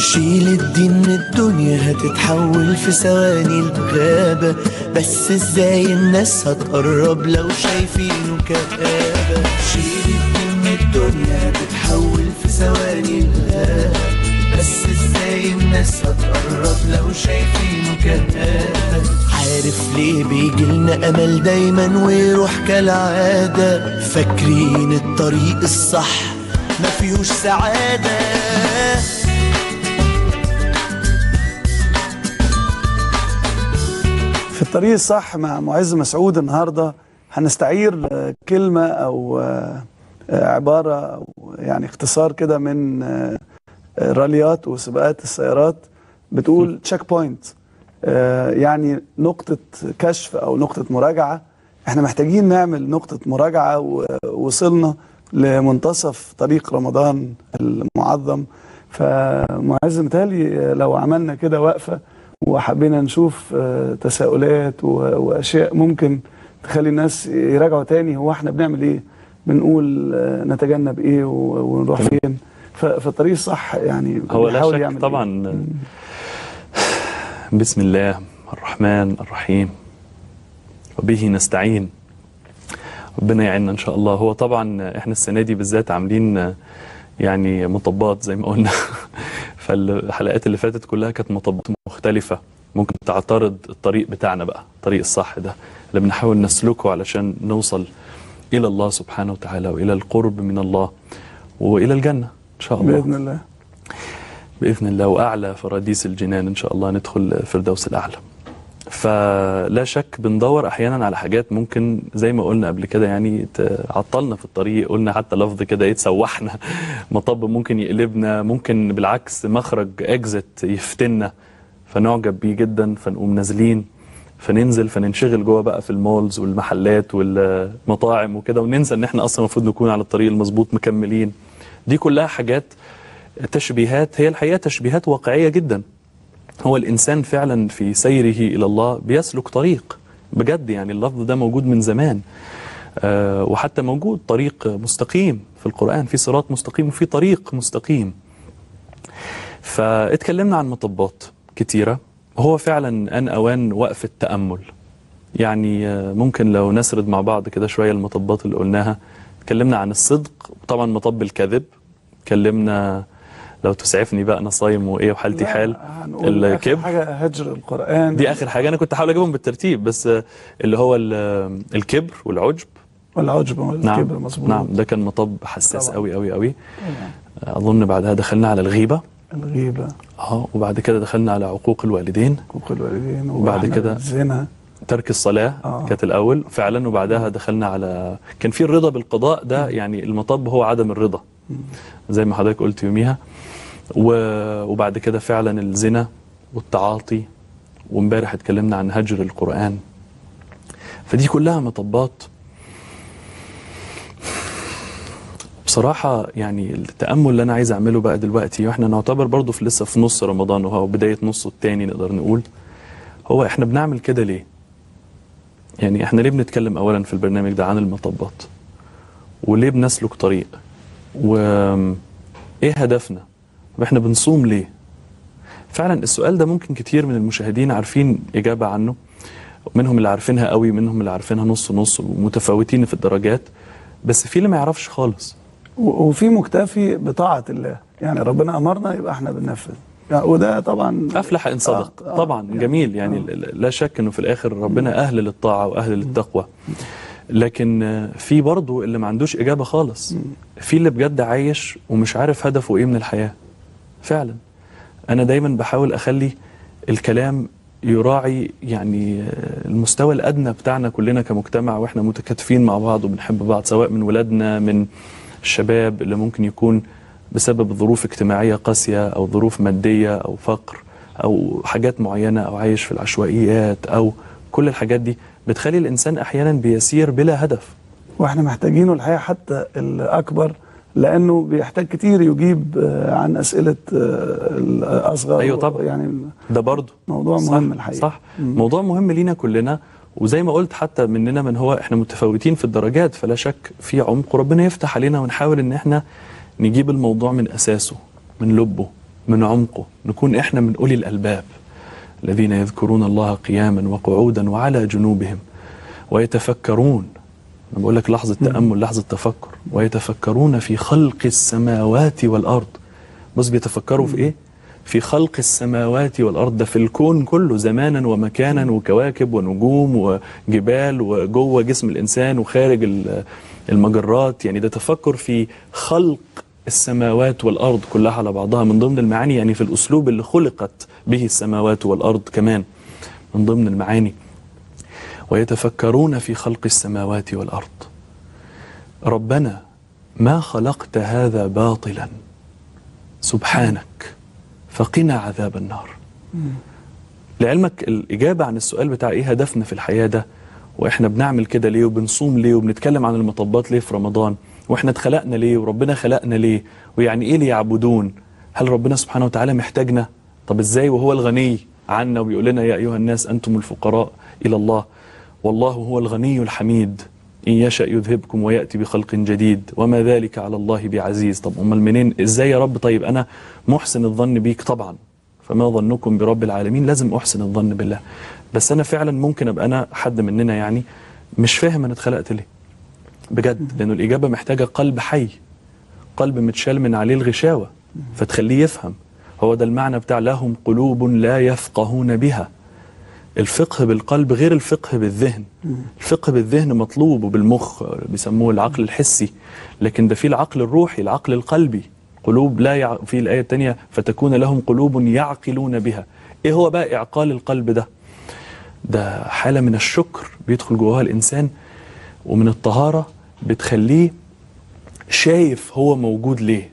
شيل الدين من الدنيا هتتحول في ثواني الغابة بس ازاي الناس هتقرب لو شايفينه كآبة شيل الدين من الدنيا هتتحول في ثواني الغابة بس ازاي الناس هتقرب لو شايفينه كآبة عارف ليه بيجيلنا امل دايما ويروح كالعادة فاكرين الطريق الصح ما فيهوش سعادة في الطريق الصح مع معز مسعود النهارده هنستعير آه، كلمه او آه، آه، عباره او يعني اختصار كده من آه، آه، راليات وسباقات السيارات بتقول تشيك بوينت يعني نقطه كشف او نقطه مراجعه احنا محتاجين نعمل نقطه مراجعه ووصلنا لمنتصف طريق رمضان المعظم فمعز متهيألي لو عملنا كده وقفه وحبينا نشوف آه، تساؤلات و- واشياء ممكن تخلي الناس يراجعوا تاني هو احنا بنعمل ايه بنقول آه، نتجنب ايه و- ونروح فين ف- فالطريق الصح يعني هو لا بيحاول شك يعمل طبعا بسم الله الرحمن الرحيم وبه نستعين ربنا يعيننا ان شاء الله هو طبعا احنا السنه دي بالذات عاملين يعني مطبات زي ما قلنا فالحلقات اللي فاتت كلها كانت مطبات مختلفه ممكن تعترض الطريق بتاعنا بقى الطريق الصح ده اللي بنحاول نسلكه علشان نوصل الى الله سبحانه وتعالى والى القرب من الله والى الجنه ان شاء الله باذن الله باذن الله واعلى فراديس الجنان ان شاء الله ندخل فردوس الاعلى فلا شك بندور احيانا على حاجات ممكن زي ما قلنا قبل كده يعني تعطلنا في الطريق قلنا حتى لفظ كده يتسوحنا مطب ممكن يقلبنا ممكن بالعكس مخرج اكزت يفتنا فنعجب بيه جدا فنقوم نازلين فننزل فننشغل جوه بقى في المولز والمحلات والمطاعم وكده وننسى ان احنا اصلا المفروض نكون على الطريق المظبوط مكملين دي كلها حاجات تشبيهات هي الحقيقه تشبيهات واقعيه جدا هو الانسان فعلا في سيره الى الله بيسلك طريق بجد يعني اللفظ ده موجود من زمان آه وحتى موجود طريق مستقيم في القران في صراط مستقيم وفي طريق مستقيم فاتكلمنا عن مطبات كتيره هو فعلا ان اوان وقف التامل يعني آه، ممكن لو نسرد مع بعض كده شويه المطبات اللي قلناها اتكلمنا عن الصدق طبعا مطب الكذب اتكلمنا لو تسعفني بقى انا صايم وايه وحالتي حال هنقول آخر الكبر حاجه هجر القران دي اخر حاجه انا كنت هحاول اجيبهم بالترتيب بس آه، اللي هو ال- الكبر والعجب والعجب والكبر نعم مظبوط نعم ده كان مطب حساس طبعا. قوي قوي قوي طبعاً. اظن بعدها دخلنا على الغيبه الغيبه اه وبعد كده دخلنا على عقوق الوالدين حقوق الوالدين وبعد وإحنا كده الزنا ترك الصلاة آه. كانت الأول فعلا وبعدها دخلنا على كان في الرضا بالقضاء ده يعني المطب هو عدم الرضا زي ما حضرتك قلت يوميها و... وبعد كده فعلا الزنا والتعاطي وامبارح اتكلمنا عن هجر القرآن فدي كلها مطبات بصراحة يعني التأمل اللي أنا عايز أعمله بقى دلوقتي وإحنا نعتبر برضو في لسه في نص رمضان وهو بداية نصه التاني نقدر نقول هو إحنا بنعمل كده ليه؟ يعني احنا ليه بنتكلم اولا في البرنامج ده عن المطبات وليه بنسلك طريق وايه هدفنا واحنا بنصوم ليه فعلا السؤال ده ممكن كتير من المشاهدين عارفين اجابه عنه منهم اللي عارفينها قوي منهم اللي عارفينها نص نص ومتفاوتين في الدرجات بس في اللي ما يعرفش خالص و- وفي مكتفي بطاعه الله يعني ربنا امرنا يبقى احنا بننفذ يعني وده طبعا افلح ان صدق آه، آه، طبعا يعني- جميل يعني آه. ل- لا شك انه في الاخر ربنا اهل للطاعه واهل للتقوى لكن آه، في برضه اللي ما عندوش اجابه خالص في اللي بجد عايش ومش عارف هدفه ايه من الحياه فعلا انا دايما بحاول اخلي الكلام يراعي يعني آه، المستوى الادنى بتاعنا كلنا كمجتمع واحنا متكاتفين مع بعض وبنحب بعض سواء من ولادنا من الشباب اللي ممكن يكون بسبب ظروف اجتماعيه قاسيه او ظروف ماديه او فقر او حاجات معينه او عايش في العشوائيات او كل الحاجات دي بتخلي الانسان احيانا بيسير بلا هدف واحنا محتاجينه الحقيقه حتى الاكبر لانه بيحتاج كتير يجيب آه، عن اسئله آه، الاصغر أيوة طبعا. يعني ده برضه موضوع صح مهم الحقيقه صح موضوع مهم لينا كلنا وزي ما قلت حتى مننا من هو احنا متفاوتين في الدرجات فلا شك في عمق وربنا يفتح علينا ونحاول ان احنا نجيب الموضوع من اساسه من لبه من عمقه نكون احنا من اولي الالباب الذين يذكرون الله قياما وقعودا وعلى جنوبهم ويتفكرون انا بقول لك لحظه تامل لحظه تفكر ويتفكرون في خلق السماوات والارض بص بيتفكروا في ايه في خلق السماوات والارض ده في الكون كله زمانا ومكانا وكواكب ونجوم وجبال وجوه جسم الانسان وخارج ال- المجرات يعني ده تفكر في خلق السماوات والارض كلها على بعضها من ضمن المعاني يعني في الاسلوب اللي خلقت به السماوات والارض كمان من ضمن المعاني ويتفكرون في خلق السماوات والارض ربنا ما خلقت هذا باطلا سبحانك فقنا عذاب النار لعلمك الإجابة عن السؤال بتاع إيه هدفنا في الحياة ده وإحنا بنعمل كده ليه وبنصوم ليه وبنتكلم عن المطبات ليه في رمضان وإحنا اتخلقنا ليه وربنا خلقنا ليه ويعني إيه ليعبدون هل ربنا سبحانه وتعالى محتاجنا طب إزاي وهو الغني عنا وبيقول لنا يا أيها الناس أنتم الفقراء إلى الله والله هو الغني الحميد إن يشأ يذهبكم ويأتي بخلق جديد وما ذلك على الله بعزيز طب أمال منين إزاي يا رب طيب أنا محسن الظن بيك طبعا فما ظنكم برب العالمين لازم أحسن الظن بالله بس أنا فعلا ممكن أبقى أنا حد مننا يعني مش فاهم أنا اتخلقت ليه بجد لأنه الإجابة محتاجة قلب حي قلب متشال من عليه الغشاوة فتخليه يفهم هو ده المعنى بتاع لهم قلوب لا يفقهون بها الفقه بالقلب غير الفقه بالذهن الفقه بالذهن مطلوب وبالمخ بيسموه العقل الحسي لكن ده في العقل الروحي العقل القلبي قلوب لا يع... في الآية الثانية فتكون لهم قلوب يعقلون بها ايه هو بقى إعقال القلب ده ده حالة من الشكر بيدخل جواها الإنسان ومن الطهارة بتخليه شايف هو موجود ليه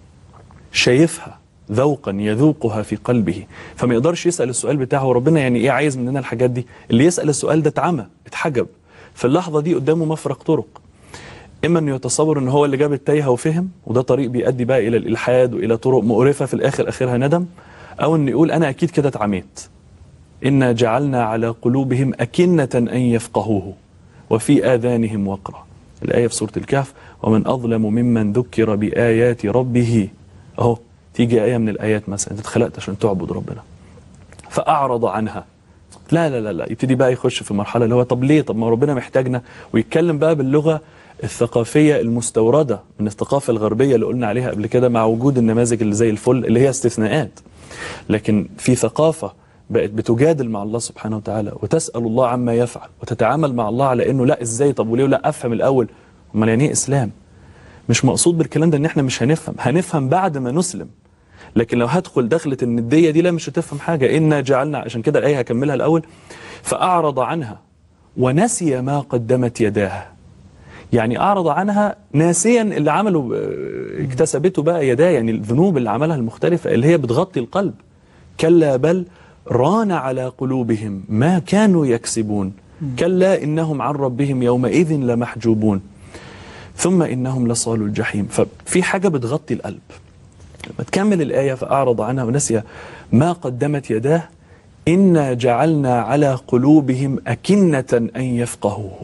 شايفها ذوقا يذوقها في قلبه فما يقدرش يسأل السؤال بتاعه ربنا يعني ايه عايز مننا الحاجات دي اللي يسأل السؤال ده اتعمى اتحجب في اللحظة دي قدامه مفرق طرق اما انه يتصور ان هو اللي جاب التايهه وفهم وده طريق بيؤدي بقى الى الالحاد والى طرق مقرفه في الاخر اخرها ندم او انه يقول انا اكيد كده اتعميت انا جعلنا على قلوبهم اكنه ان يفقهوه وفي اذانهم وقرا الايه في سوره الكهف ومن اظلم ممن ذكر بايات ربه اهو تيجي ايه من الايات مثلا انت اتخلقت عشان تعبد ربنا فاعرض عنها لا لا لا لا يبتدي بقى يخش في مرحله اللي هو طب ليه طب ما ربنا محتاجنا ويتكلم بقى باللغه الثقافيه المستورده من الثقافه الغربيه اللي قلنا عليها قبل كده مع وجود النماذج اللي زي الفل اللي هي استثناءات لكن في ثقافه بقت بتجادل مع الله سبحانه وتعالى وتسال الله عما يفعل وتتعامل مع الله على انه لا ازاي طب وليه لا افهم الاول امال يعني ايه اسلام مش مقصود بالكلام ده ان احنا مش هنفهم هنفهم بعد ما نسلم لكن لو هدخل دخلة الندية دي لا مش هتفهم حاجة إنا جعلنا عشان كده الآية هكملها الأول فأعرض عنها ونسي ما قدمت يداه يعني أعرض عنها ناسيا اللي عمله آه، اكتسبته بقى يداه يعني الذنوب اللي عملها المختلفة اللي هي بتغطي القلب كلا بل ران على قلوبهم ما كانوا يكسبون كلا إنهم عن ربهم يومئذ لمحجوبون ثم إنهم لصالوا الجحيم ففي حاجة بتغطي القلب لما تكمل الآية فأعرض عنها ونسي ما قدمت يداه إنا جعلنا على قلوبهم أكنة أن يفقهوه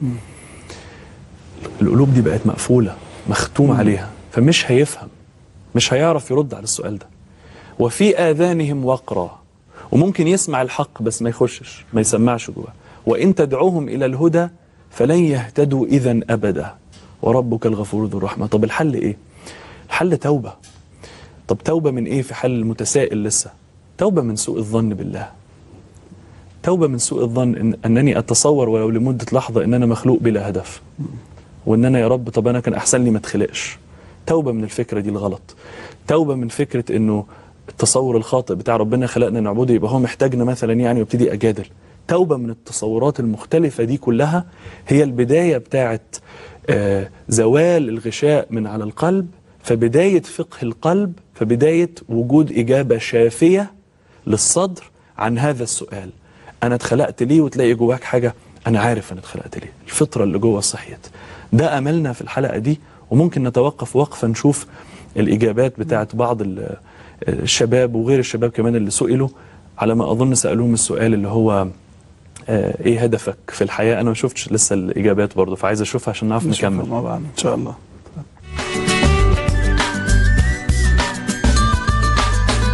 القلوب دي بقت مقفولة مختوم عليها فمش هيفهم مش هيعرف يرد على السؤال ده وفي آذانهم وقرا وممكن يسمع الحق بس ما يخشش ما يسمعش جواه وإن تدعوهم إلى الهدى فلن يهتدوا إذا أبدا وربك الغفور ذو الرحمة طب الحل إيه؟ الحل توبة طب توبة من إيه في حل المتسائل لسه توبة من سوء الظن بالله توبة من سوء الظن إن أنني أتصور ولو لمدة لحظة أن أنا مخلوق بلا هدف وأن أنا يا رب طب أنا كان أحسن لي ما اتخلقش توبة من الفكرة دي الغلط توبة من فكرة أنه التصور الخاطئ بتاع ربنا خلقنا نعبده يبقى هو محتاجنا مثلا يعني وابتدي أجادل توبة من التصورات المختلفة دي كلها هي البداية بتاعت آه زوال الغشاء من على القلب فبداية فقه القلب فبداية وجود إجابة شافية للصدر عن هذا السؤال أنا اتخلقت ليه وتلاقي جواك حاجة أنا عارف أنا اتخلقت ليه الفطرة اللي جوه صحيت ده أملنا في الحلقة دي وممكن نتوقف وقفة نشوف الإجابات بتاعت بعض ال- الشباب وغير الشباب كمان اللي سئلوا على ما أظن سألوهم السؤال اللي هو آه، إيه هدفك في الحياة أنا ما شفتش لسه الإجابات برضه فعايز أشوفها عشان نعرف نشوفها نكمل مع بعض ان شاء الله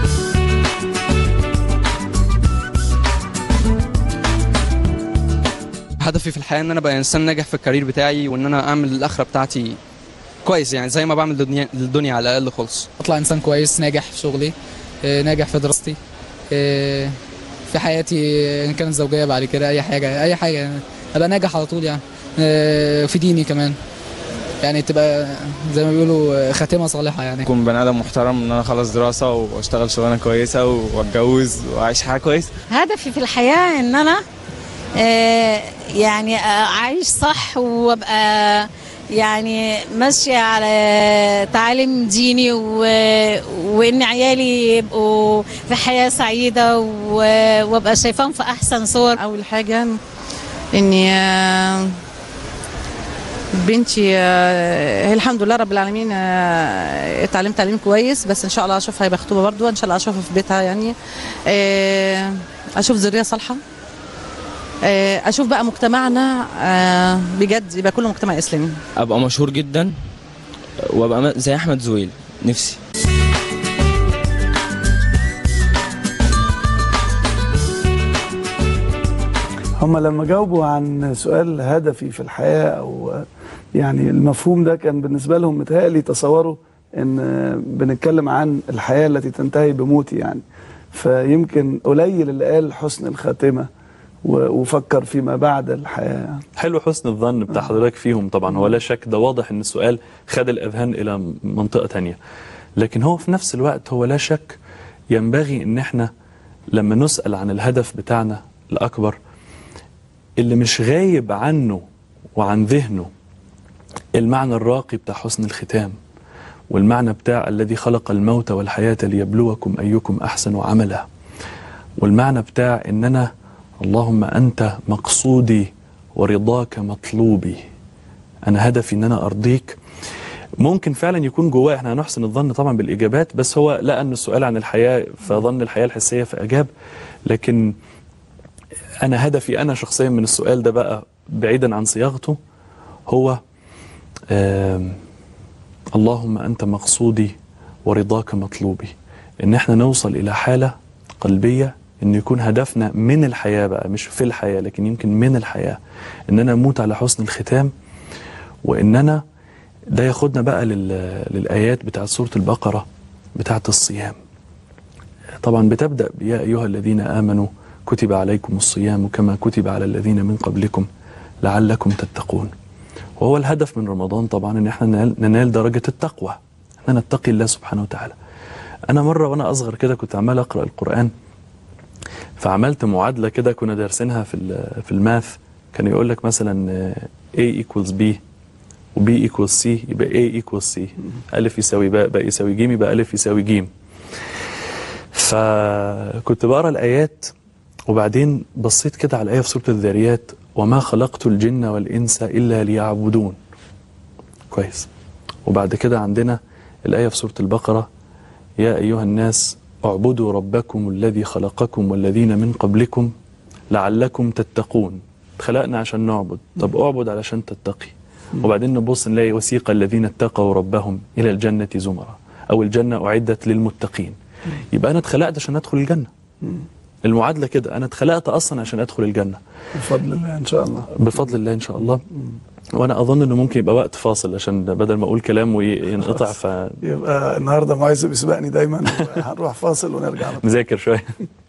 هدفي في الحياه ان انا ابقى انسان ناجح في الكارير بتاعي وان انا اعمل الاخره بتاعتي كويس يعني زي ما بعمل للدنيا, للدنيا على الاقل خالص اطلع انسان كويس ناجح في شغلي آه، ناجح في دراستي آه، في حياتي آه، ان كانت زوجيه بعد كده اي حاجه اي حاجه يعني ابقى ناجح على طول يعني آه، في ديني كمان يعني تبقى زي ما بيقولوا آه، خاتمه صالحه يعني اكون بني ادم محترم ان انا اخلص دراسه واشتغل شغلانه كويسه واتجوز واعيش حياه كويسه هدفي في الحياة إن أنا آه، يعني أعيش صح وأبقى يعني ماشية على تعاليم ديني و... وإن عيالي يبقوا في حياة سعيدة و... وأبقى شايفاهم في أحسن صور اول حاجه اني آه، بنتي آه، هي الحمد لله رب العالمين آه، اتعلمت تعليم كويس بس ان شاء الله اشوفها هيبقى خطوبه برضو ان شاء الله اشوفها في بيتها يعني آه، اشوف ذريه صالحه آه، اشوف بقى مجتمعنا آه، بجد يبقى كله مجتمع اسلامي ابقى مشهور جدا وابقى م- زي احمد زويل نفسي هم لما جاوبوا عن سؤال هدفي في الحياة أو يعني المفهوم ده كان بالنسبة لهم متهيألي تصوروا إن بنتكلم عن الحياة التي تنتهي بموتي يعني فيمكن قليل اللي قال حسن الخاتمة و- وفكر فيما بعد الحياة حلو حسن الظن بتاع حضرتك فيهم طبعا هو لا شك ده واضح ان السؤال خد الاذهان الى منطقه تانية لكن هو في نفس الوقت هو لا شك ينبغي ان احنا لما نسال عن الهدف بتاعنا الاكبر اللي مش غايب عنه وعن ذهنه المعنى الراقي بتاع حسن الختام والمعنى بتاع الذي خلق الموت والحياه ليبلوكم ايكم احسن عملا والمعنى بتاع ان انا اللهم انت مقصودي ورضاك مطلوبي انا هدفي ان انا ارضيك ممكن فعلا يكون جواه احنا هنحسن الظن طبعا بالاجابات بس هو لقى ان السؤال عن الحياه فظن الحياه الحسيه فاجاب لكن انا هدفي انا شخصيا من السؤال ده بقى بعيدا عن صياغته هو آم، اللهم انت مقصودي ورضاك مطلوبي ان احنا نوصل الى حاله قلبيه ان يكون هدفنا من الحياه بقى مش في الحياه لكن يمكن من الحياه ان انا اموت على حسن الختام وان انا ده ياخدنا بقى لل... للايات بتاعت سوره البقره بتاعت الصيام طبعا بتبدا يا ايها الذين امنوا كتب عليكم الصيام كما كتب على الذين من قبلكم لعلكم تتقون وهو الهدف من رمضان طبعا ان احنا ننال, ننال درجه التقوى احنا نتقي الله سبحانه وتعالى انا مره وانا اصغر كده كنت عمال اقرا القران فعملت معادله كده كنا دارسينها في ال- في الماث كان يقول لك مثلا آه، A equals B و B equals C يبقى A equals C ألف يساوي باء باء يساوي جيم يبقى ألف يساوي جيم فكنت بقرا الآيات وبعدين بصيت كده على الآية في سورة الذاريات وما خلقت الجن والإنس إلا ليعبدون كويس وبعد كده عندنا الآية في سورة البقرة يا أيها الناس اعبدوا ربكم الذي خلقكم والذين من قبلكم لعلكم تتقون خلقنا عشان نعبد طب اعبد علشان تتقي وبعدين نبص نلاقي وسيق الذين اتقوا ربهم إلى الجنة زمرا أو الجنة أعدت للمتقين يبقى أنا اتخلقت عشان أدخل الجنة المعادلة كده أنا اتخلقت أصلا عشان أدخل الجنة بفضل الله إن شاء الله بفضل الله إن شاء الله وأنا أظن إنه ممكن يبقى وقت فاصل عشان بدل ما أقول كلام وينقطع يبقى النهارده معز بيسبقني دايما هنروح فاصل ونرجع لك. فنذاكر شوية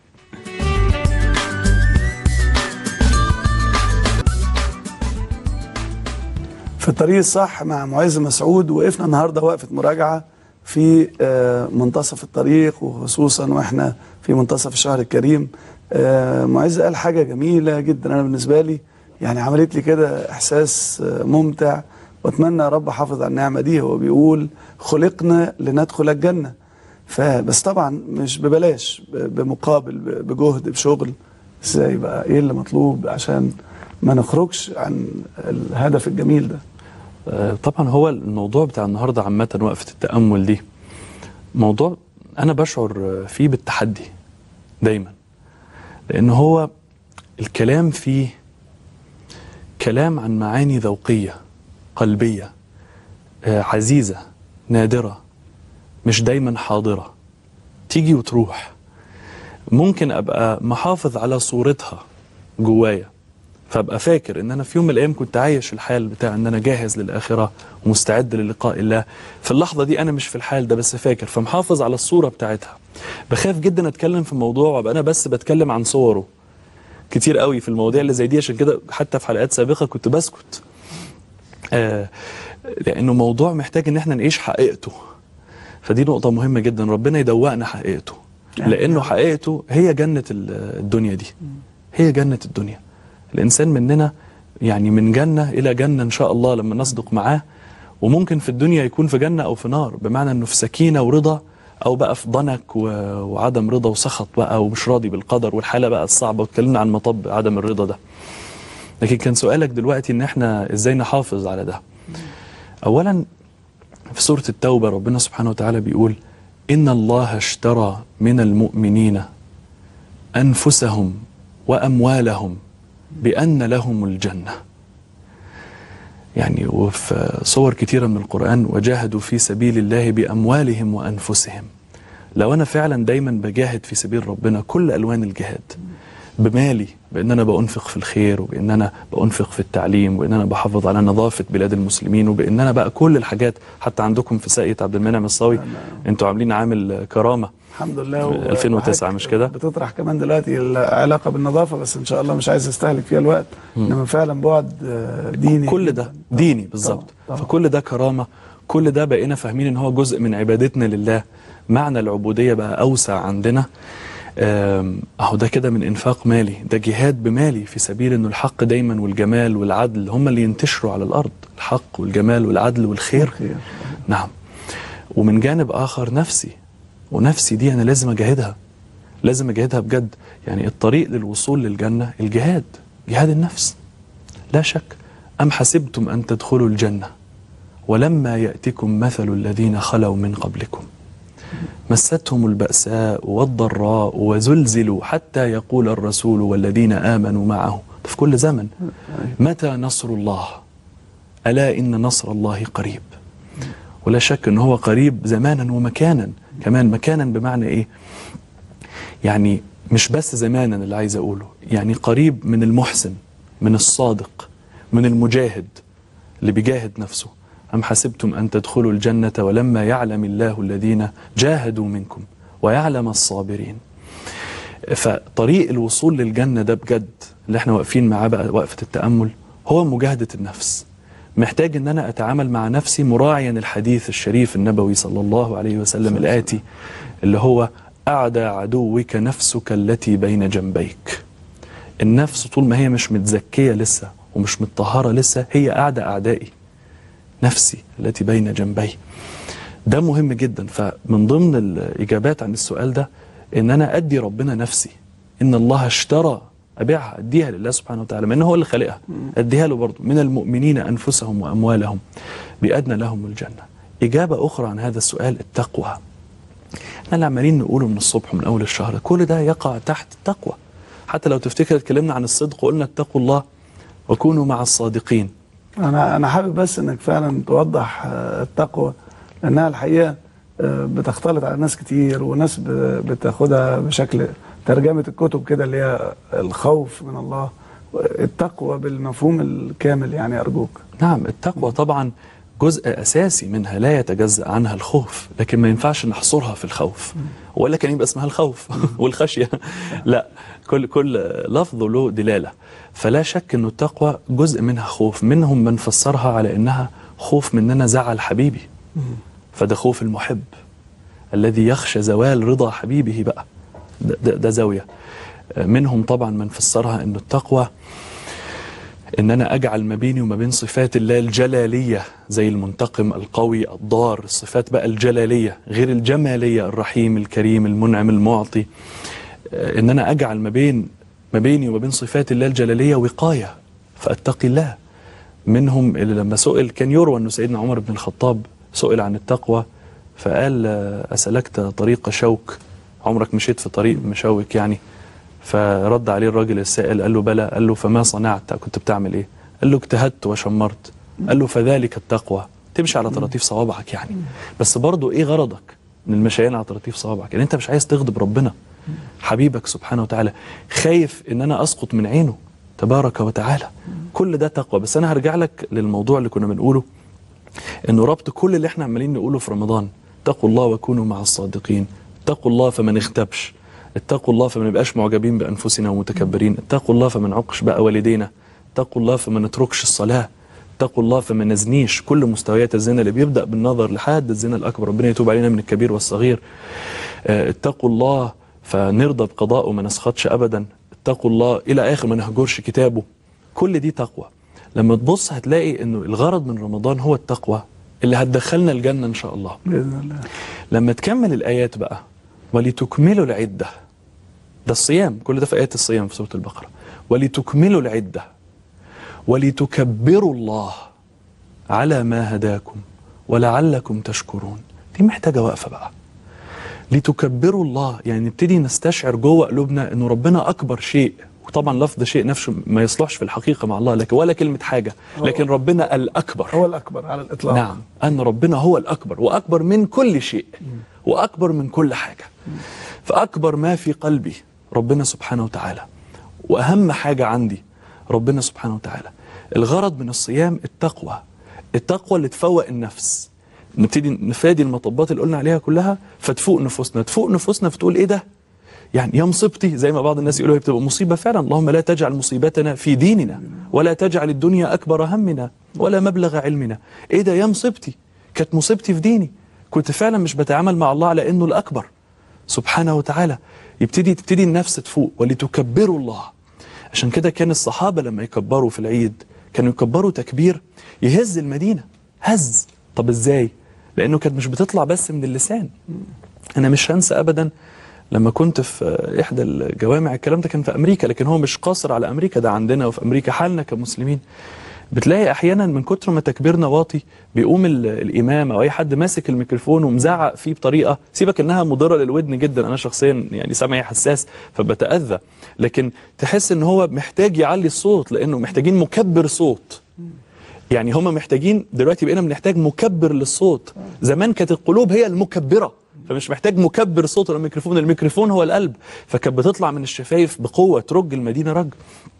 في الطريق الصح مع معز مسعود وقفنا النهارده وقفه مراجعه في آه، منتصف الطريق وخصوصا واحنا في منتصف الشهر الكريم آه، معز قال حاجه جميله جدا انا بالنسبه لي يعني عملت لي كده احساس آه، ممتع واتمنى يا رب حافظ على النعمه دي هو بيقول خلقنا لندخل الجنه فبس طبعا مش ببلاش ب- بمقابل ب- بجهد بشغل ازاي بقى ايه اللي مطلوب عشان ما نخرجش عن الهدف الجميل ده آه، طبعا هو الموضوع بتاع النهارده عامة وقفة التأمل دي موضوع أنا بشعر آه، فيه بالتحدي دايما لأن هو الكلام فيه كلام عن معاني ذوقية قلبية آه، عزيزة نادرة مش دايما حاضرة تيجي وتروح ممكن أبقى محافظ على صورتها جوايا فابقى فاكر ان انا في يوم من الايام كنت عايش الحال بتاع ان انا جاهز للاخره ومستعد للقاء الله في اللحظه دي انا مش في الحال ده بس فاكر فمحافظ على الصوره بتاعتها بخاف جدا اتكلم في موضوع وابقى انا بس بتكلم عن صوره كتير قوي في المواضيع اللي زي دي عشان كده حتى في حلقات سابقه كنت بسكت آه لانه موضوع محتاج ان احنا نعيش حقيقته فدي نقطه مهمه جدا ربنا يدوقنا حقيقته لانه حقيقته هي جنه ال- الدنيا دي هي جنه الدنيا الانسان مننا يعني من جنه الى جنه ان شاء الله لما نصدق معاه وممكن في الدنيا يكون في جنه او في نار بمعنى انه في سكينه ورضا او بقى في ضنك و- وعدم رضا وسخط بقى ومش راضي بالقدر والحاله بقى الصعبه واتكلمنا عن مطب عدم الرضا ده لكن كان سؤالك دلوقتي ان احنا ازاي نحافظ على ده اولا في سوره التوبه ربنا سبحانه وتعالى بيقول ان الله اشترى من المؤمنين انفسهم واموالهم بان لهم الجنه يعني وفي صور كتيرة من القرآن وجاهدوا في سبيل الله بأموالهم وأنفسهم لو أنا فعلا دايما بجاهد في سبيل ربنا كل ألوان الجهاد بمالي بأن أنا بأنفق في الخير وبأن أنا بأنفق في التعليم وبأن أنا بحافظ على نظافة بلاد المسلمين وبأن أنا بقى كل الحاجات حتى عندكم في ساقية عبد المنعم الصاوي أنتوا عاملين عامل كرامة الحمد لله و- 2009 مش كده؟ بتطرح كمان دلوقتي العلاقه بالنظافه بس ان شاء الله مش عايز استهلك فيها الوقت انما فعلا بعد آه، ديني كل ده ديني بالظبط فكل ده كرامه كل ده بقينا فاهمين ان هو جزء من عبادتنا لله معنى العبوديه بقى اوسع عندنا آم، اهو ده كده من انفاق مالي ده جهاد بمالي في سبيل انه الحق دايما والجمال والعدل هم اللي ينتشروا على الارض الحق والجمال والعدل والخير نعم ومن جانب اخر نفسي ونفسي دي انا لازم اجاهدها لازم اجاهدها بجد يعني الطريق للوصول للجنه الجهاد جهاد النفس لا شك أم حسبتم أن تدخلوا الجنة ولما يأتكم مثل الذين خلوا من قبلكم مستهم البأساء والضراء وزلزلوا حتى يقول الرسول والذين آمنوا معه ده في كل زمن متى نصر الله ألا إن نصر الله قريب ولا شك أنه هو قريب زمانا ومكانا كمان مكانا بمعنى إيه يعني مش بس زمانا اللي عايز أقوله يعني قريب من المحسن من الصادق من المجاهد اللي بيجاهد نفسه أم حسبتم أن تدخلوا الجنة ولما يعلم الله الذين جاهدوا منكم ويعلم الصابرين فطريق الوصول للجنة ده بجد اللي احنا واقفين معاه بقى وقفة التأمل هو مجاهدة النفس محتاج ان انا اتعامل مع نفسي مراعيا الحديث الشريف النبوي صلى الله عليه وسلم الآتي اللي هو أعدى عدوك نفسك التي بين جنبيك النفس طول ما هي مش متزكية لسه ومش متطهرة لسه هي أعدى أعدائي نفسي التي بين جنبي ده مهم جدا فمن ضمن الإجابات عن السؤال ده إن أنا أدي ربنا نفسي إن الله اشترى أبيعها أديها لله سبحانه وتعالى من هو اللي خالقها أديها له برضه من المؤمنين أنفسهم وأموالهم بأدنى لهم الجنة إجابة أخرى عن هذا السؤال التقوى احنا اللي عمالين نقوله من الصبح من أول الشهر كل ده يقع تحت التقوى حتى لو تفتكر اتكلمنا عن الصدق وقلنا اتقوا الله وكونوا مع الصادقين انا انا حابب بس انك فعلا توضح آه، التقوى لانها الحقيقه آه، بتختلط على ناس كتير وناس ب- بتاخدها بشكل ترجمه الكتب كده اللي هي الخوف من الله التقوى بالمفهوم الكامل يعني ارجوك نعم التقوى طبعا جزء أساسي منها لا يتجزأ عنها الخوف لكن ما ينفعش نحصرها في الخوف ولا كان يبقى اسمها الخوف والخشية لا كل كل لفظ له دلالة فلا شك أن التقوى جزء منها خوف منهم من فسرها على أنها خوف مننا زعل حبيبي فده خوف المحب الذي يخشى زوال رضا حبيبه بقى ده, ده, ده زاوية منهم طبعا من فسرها أن التقوى ان انا اجعل ما بيني وما بين صفات الله الجلاليه زي المنتقم القوي الضار الصفات بقى الجلاليه غير الجماليه الرحيم الكريم المنعم المعطي آه، ان انا اجعل ما بين ما بيني وما بين صفات الله الجلاليه وقايه فاتقي الله منهم اللي لما سئل كان يروى انه سيدنا عمر بن الخطاب سئل عن التقوى فقال آه، اسلكت طريق شوك عمرك مشيت في طريق مشوك يعني فرد عليه الراجل السائل قال له بلى قال له فما صنعت كنت بتعمل ايه قال له اجتهدت وشمرت قال له فذلك التقوى تمشي على طراطيف صوابعك يعني بس برضه ايه غرضك من المشيان على طراطيف صوابعك يعني انت مش عايز تغضب ربنا حبيبك سبحانه وتعالى خايف ان انا اسقط من عينه تبارك وتعالى كل ده تقوى بس انا هرجع لك للموضوع اللي كنا بنقوله انه ربط كل اللي احنا عمالين نقوله في رمضان اتقوا الله وكونوا مع الصادقين اتقوا الله فما نغتابش اتقوا الله فما نبقاش معجبين بانفسنا ومتكبرين اتقوا الله فما نعقش بقى والدينا اتقوا الله فما نتركش الصلاه اتقوا الله فما نزنيش كل مستويات الزنا اللي بيبدا بالنظر لحد الزنا الاكبر ربنا يتوب علينا من الكبير والصغير آه، اتقوا الله فنرضى بقضاءه ما نسخطش ابدا اتقوا الله الى اخر ما نهجرش كتابه كل دي تقوى لما تبص هتلاقي انه الغرض من رمضان هو التقوى اللي هتدخلنا الجنه ان شاء الله باذن الله لما تكمل الايات بقى ولتكملوا العده ده الصيام كل ده في ايات الصيام في سوره البقره ولتكملوا العده ولتكبروا الله على ما هداكم ولعلكم تشكرون دي محتاجه وقفه بقى لتكبروا الله يعني نبتدي نستشعر جوه قلوبنا انه ربنا اكبر شيء وطبعا لفظ شيء نفسه ما يصلحش في الحقيقه مع الله لكن ولا كلمه حاجه لكن ربنا الاكبر هو الاكبر على الاطلاق نعم أن ربنا هو الأكبر وأكبر من كل شيء وأكبر من كل حاجة فأكبر ما في قلبي ربنا سبحانه وتعالى وأهم حاجة عندي ربنا سبحانه وتعالى الغرض من الصيام التقوى التقوى اللي تفوق النفس نبتدي نفادي المطبات اللي قلنا عليها كلها فتفوق نفوسنا تفوق نفوسنا فتقول ايه ده يعني يا مصيبتي زي ما بعض الناس يقولوا هي بتبقى مصيبه فعلا اللهم لا تجعل مصيبتنا في ديننا ولا تجعل الدنيا اكبر همنا ولا مبلغ علمنا ايه ده يا مصيبتي كانت مصيبتي في ديني كنت فعلا مش بتعامل مع الله على انه الاكبر سبحانه وتعالى يبتدي تبتدي النفس تفوق ولتكبروا الله عشان كده كان الصحابه لما يكبروا في العيد كانوا يكبروا تكبير يهز المدينه هز طب ازاي لانه كانت مش بتطلع بس من اللسان انا مش هنسى ابدا لما كنت في احدى الجوامع الكلام ده كان في امريكا لكن هو مش قاصر على امريكا ده عندنا وفي امريكا حالنا كمسلمين بتلاقي احيانا من كتر ما تكبيرنا واطي بيقوم ال- الامام او اي حد ماسك الميكروفون ومزعق فيه بطريقه سيبك انها مضره للودن جدا انا شخصيا يعني سمعي حساس فبتاذى لكن تحس ان هو محتاج يعلي الصوت لانه محتاجين مكبر صوت يعني هم محتاجين دلوقتي بقينا بنحتاج مكبر للصوت زمان كانت القلوب هي المكبره فمش محتاج مكبر صوت ولا الميكروفون الميكروفون هو القلب فكانت بتطلع من الشفايف بقوه ترج المدينه رج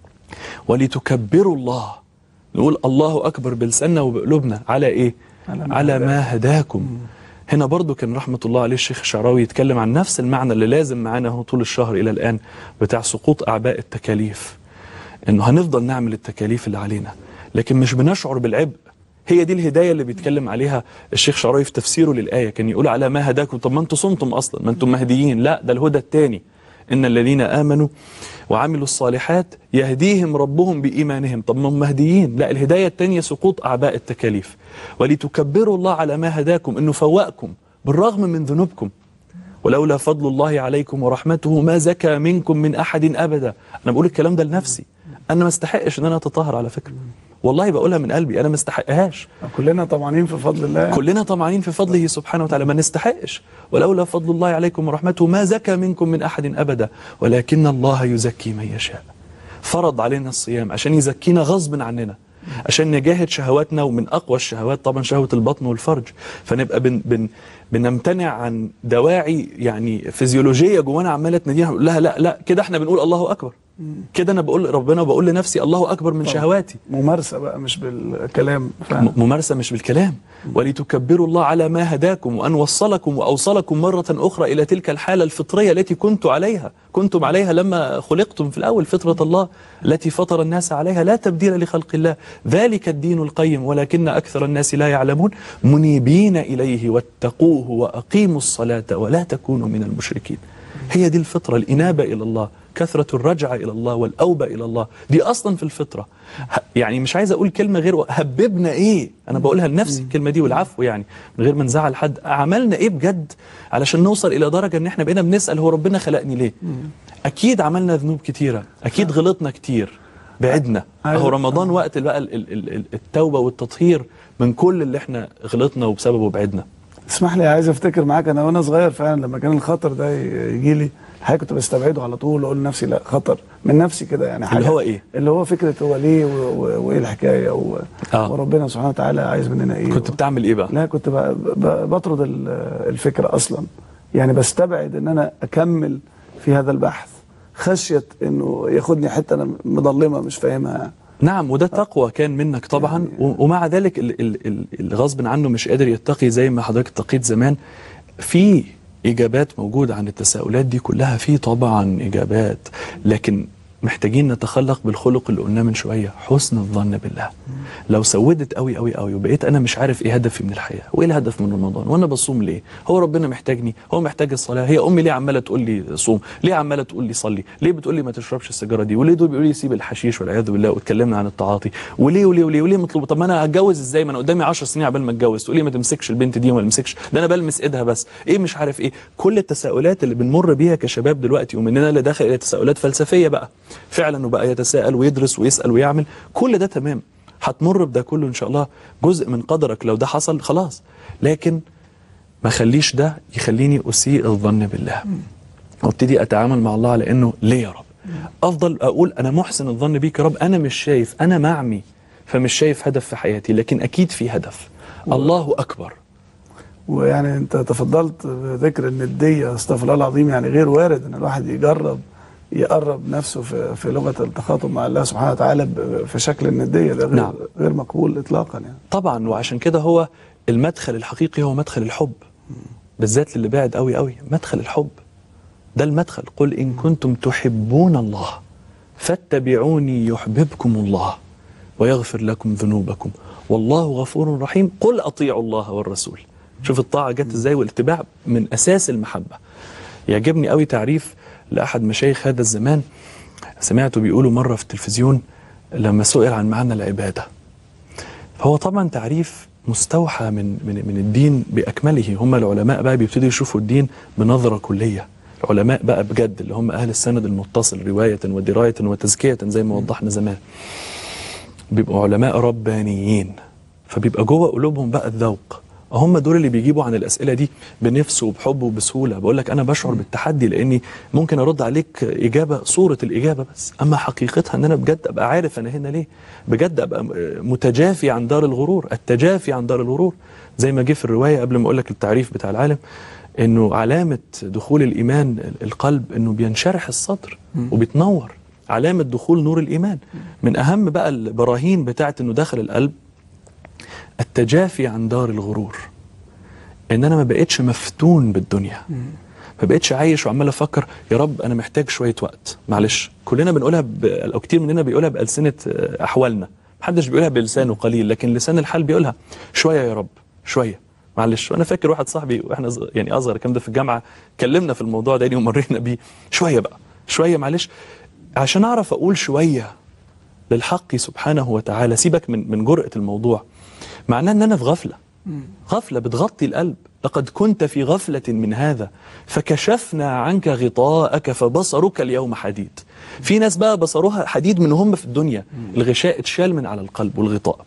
ولتكبروا الله نقول الله اكبر بلساننا وبقلوبنا على ايه على ما على ما هداكم هنا برضو كان رحمة الله عليه الشيخ الشعراوي يتكلم عن نفس المعنى اللي لازم معانا هو طول الشهر إلى الآن بتاع سقوط أعباء التكاليف إنه هنفضل نعمل التكاليف اللي علينا لكن مش بنشعر بالعبء هي دي الهداية اللي بيتكلم عليها الشيخ شعراوي في تفسيره للآية كان يقول على ما هداكم طب ما انتم صمتم أصلا ما انتم مهديين لا ده الهدى الثاني إن الذين آمنوا وعملوا الصالحات يهديهم ربهم بإيمانهم طب ما هم مهديين لا الهداية الثانية سقوط أعباء التكاليف ولتكبروا الله على ما هداكم إنه فوقكم بالرغم من ذنوبكم ولولا فضل الله عليكم ورحمته ما زكى منكم من أحد أبدا أنا بقول الكلام ده لنفسي أنا ما استحقش إن أنا أتطهر على فكرة والله بقولها من قلبي أنا ما استحقهاش كلنا طمعانين في فضل الله كلنا طمعانين في فضله سبحانه وتعالى ما نستحقش ولولا فضل الله عليكم ورحمته ما زكى منكم من أحد أبدا ولكن الله يزكي من يشاء فرض علينا الصيام عشان يزكينا غصب عننا عشان نجاهد شهواتنا ومن أقوى الشهوات طبعا شهوة البطن والفرج فنبقى بن بن بنمتنع عن دواعي يعني فيزيولوجية جوانا عمالة تنادينا نقول لها لا لا كده احنا بنقول الله أكبر كده أنا بقول ربنا بقول لنفسي الله أكبر من طبعا. شهواتي ممارسه بقى مش بالكلام فعلا م- ممارسة مش بالكلام ولتكبروا الله على ما هداكم وأن وصلكم وأوصلكم مرة أخرى إلى تلك الحالة الفطرية التي كنتم عليها كنتم عليها لما خلقتم في الأول فطرة الله التي فطر الناس عليها لا تبديل لخلق الله ذلك الدين القيم ولكن أكثر الناس لا يعلمون منيبين إليه واتقوه وأقيموا الصلاة ولا تكونوا من المشركين هي دي الفطرة الإنابة إلى الله كثرة الرجعة إلى الله والأوبة إلى الله دي أصلا في الفطرة ه- يعني مش عايز أقول كلمة غير هببنا إيه أنا بقولها لنفسي الكلمة دي والعفو يعني من غير ما نزعل حد عملنا إيه بجد علشان نوصل إلى درجة إن إحنا بقينا بنسأل هو ربنا خلقني ليه أكيد عملنا ذنوب كتيرة أكيد غلطنا كتير بعدنا عايز- أهو رمضان وقت بقى ال- ال- ال- التوبة والتطهير من كل اللي إحنا غلطنا وبسببه بعدنا اسمح لي عايز افتكر معاك انا وانا صغير فعلا لما كان الخطر ده يجي لي الحقيقه كنت بستبعده على طول واقول لنفسي لا خطر من نفسي كده يعني حاجه اللي هو إيه؟ اللي هو فكره هو ليه و- و- وايه الحكايه و... آه. وربنا سبحانه وتعالى عايز مننا ايه كنت و... بتعمل إيه بقى؟ لا كنت ب... ب... بطرد ال- الفكره اصلا يعني بستبعد ان انا اكمل في هذا البحث خشيه انه ياخدني حته انا مظلمه مش فاهمها نعم وده تقوى كان منك طبعا و- ومع ذلك ال- ال- ال- اللي غصب عنه مش قادر يتقي زي ما حضرتك اتقيت زمان في اجابات موجوده عن التساؤلات دي كلها في طبعا اجابات لكن محتاجين نتخلق بالخلق اللي قلناه من شويه حسن الظن بالله لو سودت قوي قوي قوي وبقيت انا مش عارف ايه هدفي من الحياه وايه الهدف من رمضان وانا بصوم ليه هو ربنا محتاجني هو محتاج الصلاه هي امي ليه عماله تقول لي صوم ليه عماله تقول لي صلي ليه بتقول لي ما تشربش السيجاره دي وليه دول بيقولوا لي سيب الحشيش والعياذ بالله واتكلمنا عن التعاطي وليه وليه وليه وليه مطلوب طب ما انا هتجوز ازاي ما انا قدامي 10 سنين عبال ما اتجوز تقول لي ما تمسكش البنت دي وما تمسكش ده انا بلمس ايدها بس ايه مش عارف ايه كل التساؤلات اللي بنمر بيها كشباب دلوقتي ومننا اللي داخل الى تساؤلات فلسفيه بقى فعلا وبقى يتساءل ويدرس ويسال ويعمل كل ده تمام هتمر بده كله ان شاء الله جزء من قدرك لو ده حصل خلاص لكن ما خليش ده يخليني اسيء الظن بالله وابتدي اتعامل مع الله على انه ليه يا رب افضل اقول انا محسن الظن بيك يا رب انا مش شايف انا معمي فمش شايف هدف في حياتي لكن اكيد في هدف الله اكبر ويعني انت تفضلت بذكر النديه استغفر الله العظيم يعني غير وارد ان الواحد يجرب يقرب نفسه في, في لغه التخاطب مع الله سبحانه وتعالى ب- في شكل النديه ده غير, نعم. غير مقبول اطلاقا يعني طبعا وعشان كده هو المدخل الحقيقي هو مدخل الحب بالذات للي بعد قوي قوي مدخل الحب ده المدخل قل إن كنتم تحبون الله فاتبعوني يحببكم الله ويغفر لكم ذنوبكم والله غفور رحيم قل أطيعوا الله والرسول شوف الطاعة جت ازاي والاتباع من أساس المحبة يعجبني قوي تعريف لأحد مشايخ هذا الزمان سمعته بيقوله مرة في التلفزيون لما سئل عن معنى العبادة فهو طبعا تعريف مستوحى من من من الدين باكمله هم العلماء بقى بيبتدوا يشوفوا الدين بنظره كليه العلماء بقى بجد اللي هم اهل السند المتصل روايه ودرايه وتزكيه زي ما وضحنا زمان بيبقوا علماء ربانيين فبيبقى جوه قلوبهم بقى الذوق هم دول اللي بيجيبوا عن الاسئله دي بنفس وبحب وبسهوله بقول لك انا بشعر بالتحدي لاني ممكن ارد عليك اجابه صوره الاجابه بس اما حقيقتها ان انا بجد ابقى عارف انا هنا ليه بجد ابقى متجافي عن دار الغرور التجافي عن دار الغرور زي ما جه في الروايه قبل ما اقول لك التعريف بتاع العالم انه علامه دخول الايمان القلب انه بينشرح الصدر وبيتنور علامه دخول نور الايمان من اهم بقى البراهين بتاعت انه دخل القلب التجافي عن دار الغرور ان انا ما بقتش مفتون بالدنيا ما بقتش عايش وعمال افكر يا رب انا محتاج شويه وقت معلش كلنا بنقولها ب... او كتير مننا بيقولها بالسنه آه، احوالنا محدش بيقولها بلسانه قليل لكن لسان الحال بيقولها شويه يا رب شويه معلش وانا فاكر واحد صاحبي واحنا ز- يعني اصغر الكلام ده في الجامعه كلمنا في الموضوع ده يعني ومرينا بيه شويه بقى شويه معلش عشان اعرف اقول شويه للحق سبحانه وتعالى سيبك من من جرأة الموضوع معناه ان انا في غفله غفله بتغطي القلب لقد كنت في غفله من هذا فكشفنا عنك غطاءك فبصرك اليوم حديد في ناس بقى بصرها حديد من هم في الدنيا الغشاء اتشال من على القلب والغطاء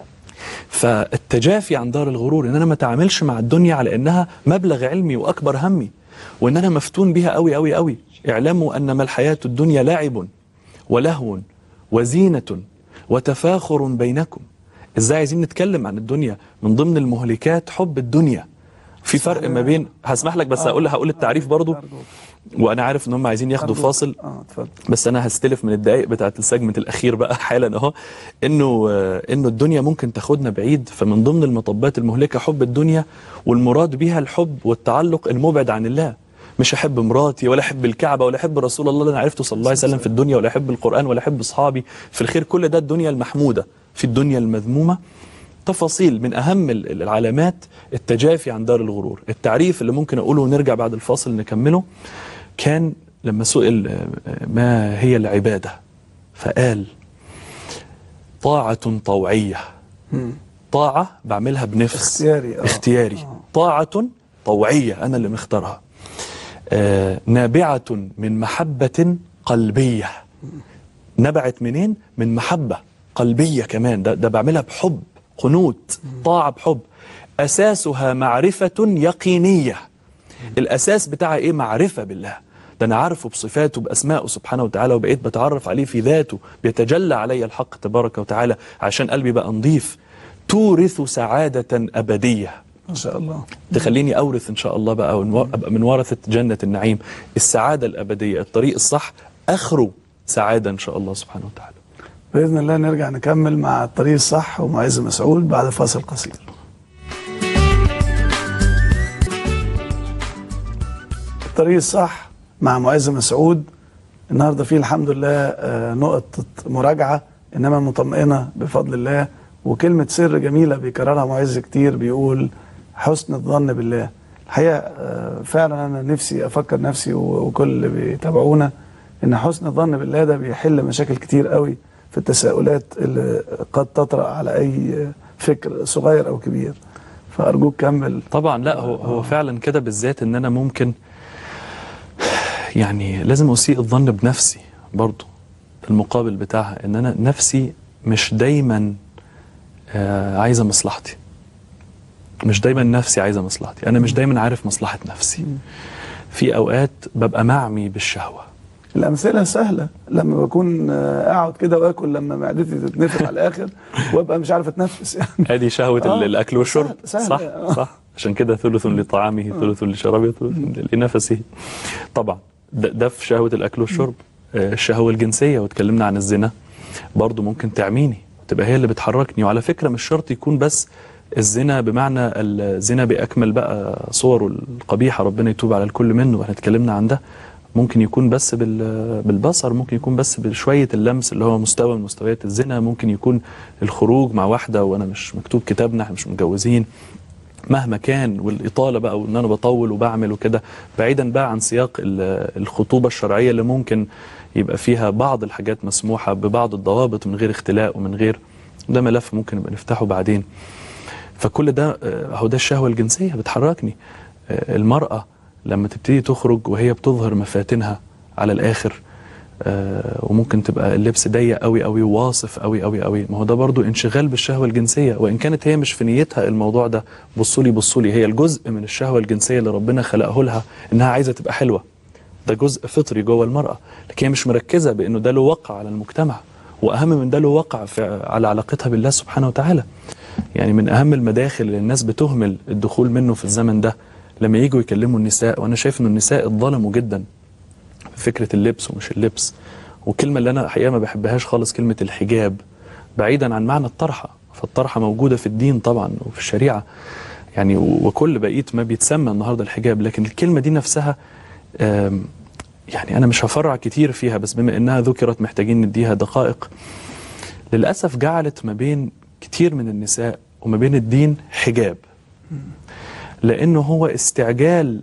فالتجافي عن دار الغرور ان انا ما اتعاملش مع الدنيا على انها مبلغ علمي واكبر همي وان انا مفتون بها قوي قوي قوي اعلموا انما الحياه الدنيا لعب ولهو وزينه وتفاخر بينكم ازاي عايزين نتكلم عن الدنيا من ضمن المهلكات حب الدنيا في فرق ما بين هسمح لك بس هقول هقول التعريف برضو وانا عارف ان هم عايزين ياخدوا فاصل اه اتفضل بس انا هستلف من الدقائق بتاعت السيجمنت الاخير بقى حالا اهو انه آه، انه الدنيا ممكن تاخدنا بعيد فمن ضمن المطبات المهلكه حب الدنيا والمراد بها الحب والتعلق المبعد عن الله مش احب مراتي ولا احب الكعبه ولا احب رسول الله اللي انا عرفته صلى الله عليه وسلم في الدنيا ولا احب القران ولا احب اصحابي في الخير كل ده الدنيا المحموده في الدنيا المذمومه تفاصيل من اهم ال- العلامات التجافي عن دار الغرور التعريف اللي ممكن اقوله ونرجع بعد الفاصل نكمله كان لما سئل آه، آه، ما هي العباده فقال طاعه طوعيه طاعه بعملها بنفس اختياري اه اختياري طاعة طوعية أنا اللي مختارها آه نابعة من محبة قلبية نبعت منين؟ من محبة قلبية كمان ده, ده بعملها بحب قنوت طاعة بحب أساسها معرفة يقينية الأساس بتاعها إيه؟ معرفة بالله ده أنا عارفه بصفاته بأسمائه سبحانه وتعالى وبقيت بتعرف عليه في ذاته بيتجلى علي الحق تبارك وتعالى عشان قلبي بقى نظيف تورث سعادة أبدية ما شاء الله تخليني أورث إن شاء الله بقى ونو- أبقى من ورثة جنة النعيم السعادة الأبدية الطريق الصح اخره سعاده ان شاء الله سبحانه وتعالى باذن الله نرجع نكمل مع الطريق الصح ومعز مسعود بعد فاصل قصير الطريق الصح مع معز مسعود النهارده فيه الحمد لله آه، نقطة مراجعة إنما مطمئنة بفضل الله وكلمة سر جميلة بيكررها معز كتير بيقول حسن الظن بالله الحقيقة آه، فعلا أنا نفسي أفكر نفسي و- وكل اللي بيتابعونا إن حسن الظن بالله ده بيحل مشاكل كتير قوي في التساؤلات اللي قد تطرأ على أي فكر صغير أو كبير فأرجوك كمل طبعا لا هو هو فعلا كده بالذات ان انا ممكن يعني لازم اسيء الظن بنفسي برضو المقابل بتاعها ان انا نفسي مش دايما آه، عايزه مصلحتي مش دايما نفسي عايزه مصلحتي انا مش دايما عارف مصلحه نفسي في اوقات ببقى معمي بالشهوه الأمثلة سهلة لما بكون آه، أقعد كده وآكل لما معدتي تتنفخ على الآخر وأبقى مش عارف أتنفس يعني ادي شهوه آه، ال- الاكل والشرب سهل- سهل. صح آه. صح عشان كده ثلث لطعامه ثلث لشرابه ثلث لنفسه طبعا ده, ده في شهوه الاكل والشرب آه، الشهوه الجنسيه واتكلمنا عن الزنا برضو ممكن تعميني تبقى هي اللي بتحركني وعلى فكره مش شرط يكون بس الزنا بمعنى الزنا باكمل بقى صوره القبيحه ربنا يتوب على الكل منه واحنا اتكلمنا عن ده ممكن يكون بس بال- بالبصر ممكن يكون بس بشويه اللمس اللي هو مستوى من مستويات الزنا ممكن يكون الخروج مع واحده وانا مش مكتوب كتابنا احنا مش متجوزين مهما كان والاطاله بقى وان انا بطول وبعمل وكده بعيدا بقى عن سياق ال- الخطوبه الشرعيه اللي ممكن يبقى فيها بعض الحاجات مسموحه ببعض الضوابط من غير اختلاء ومن غير ده ملف ممكن نبقى نفتحه بعدين فكل ده آه، اهو ده الشهوه الجنسيه بتحركني آه، المراه لما تبتدي تخرج وهي بتظهر مفاتنها على الاخر آه، وممكن تبقى اللبس ضيق قوي قوي وواصف قوي قوي قوي ما هو ده برضو انشغال بالشهوه الجنسيه وان كانت هي مش في نيتها الموضوع ده بصوا لي بصوا لي هي الجزء من الشهوه الجنسيه اللي ربنا خلقه لها انها عايزه تبقى حلوه ده جزء فطري جوه المراه لكن هي مش مركزه بانه ده له وقع على المجتمع واهم من ده له وقع في على علاقتها بالله سبحانه وتعالى يعني من اهم المداخل اللي الناس بتهمل الدخول منه في الزمن ده لما يجوا يكلموا النساء وانا شايف ان النساء اتظلموا جدا في فكره اللبس ومش اللبس والكلمه اللي انا الحقيقه ما بحبهاش خالص كلمه الحجاب بعيدا عن معنى الطرحه فالطرحه موجوده في الدين طبعا وفي الشريعه يعني و- وكل بقيه ما بيتسمى النهارده الحجاب لكن الكلمه دي نفسها آم، يعني انا مش هفرع كتير فيها بس بما انها ذكرت محتاجين نديها دقائق للاسف جعلت ما بين كتير من النساء وما بين الدين حجاب لانه هو استعجال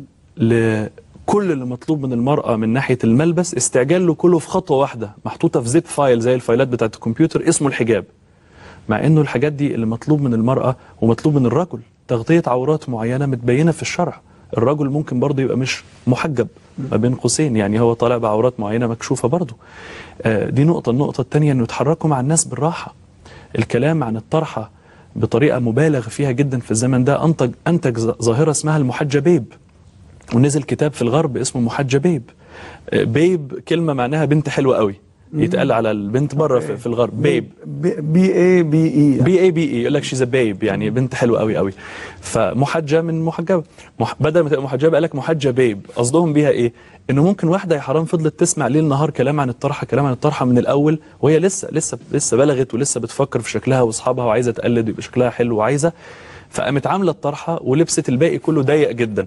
لكل اللي مطلوب من المرأة من ناحية الملبس استعجال له كله في خطوة واحدة محطوطة في زيب فايل زي الفايلات بتاعت الكمبيوتر اسمه الحجاب مع انه الحاجات دي اللي مطلوب من المرأة ومطلوب من الرجل تغطية عورات معينة متبينة في الشرع الرجل ممكن برضه يبقى مش محجب ما بين قوسين يعني هو طالع بعورات معينة مكشوفة برضه آه، دي نقطة النقطة الثانية انه يتحركوا مع الناس بالراحة الكلام عن الطرحة بطريقة مبالغ فيها جدا في الزمن ده أنتج أنتج ظ- ظاهرة اسمها المحجبيب ونزل كتاب في الغرب اسمه محجبيب آه، بيب كلمة معناها بنت حلوة قوي يتقال على البنت بره في, في الغرب بيب بي اي بي اي بي اي بي اي يقول لك شيز بيب يعني بنت حلوه قوي قوي فمحجبه من محجبه مح... بدل ما تبقى محجبه قال لك محجبيب قصدهم بيها ايه انه ممكن واحده يا حرام فضلت تسمع ليل نهار كلام عن الطرحه كلام عن الطرحه من الاول وهي لسه لسه لسه بلغت ولسه بتفكر في شكلها واصحابها وعايزه تقلد ويبقى شكلها حلو وعايزه فقامت عامله الطرحه ولبست الباقي كله ضيق جدا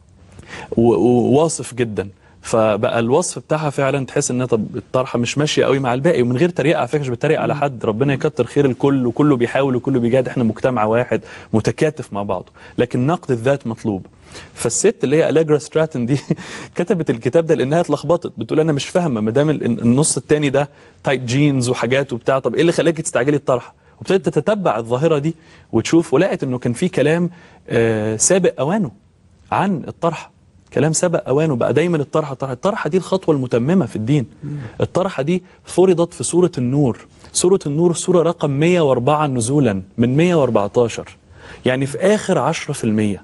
و- وواصف جدا فبقى الوصف بتاعها فعلا تحس انها طب الطرحه مش ماشيه قوي مع الباقي ومن غير تريقه على فكره مش بتريق على حد ربنا يكتر خير الكل وكله بيحاول وكله بيجاهد احنا مجتمع واحد متكاتف مع بعضه لكن نقد الذات مطلوب فالست اللي هي ألاجرا ستراتن دي كتبت الكتاب ده لانها اتلخبطت بتقول انا مش فاهمه ما دام ال- النص التاني ده تايت جينز وحاجات وبتاع طب ايه اللي خلاكي تستعجلي الطرحه وابتدت تتتبع الظاهره دي وتشوف ولقت انه كان في كلام آه سابق اوانه عن الطرحه كلام سبق اوانه بقى دايما الطرحه الطرحه الطرحه دي الخطوه المتممه في الدين الطرحه دي فرضت في سوره النور سوره النور سوره رقم 104 نزولا من 114 يعني في اخر 10%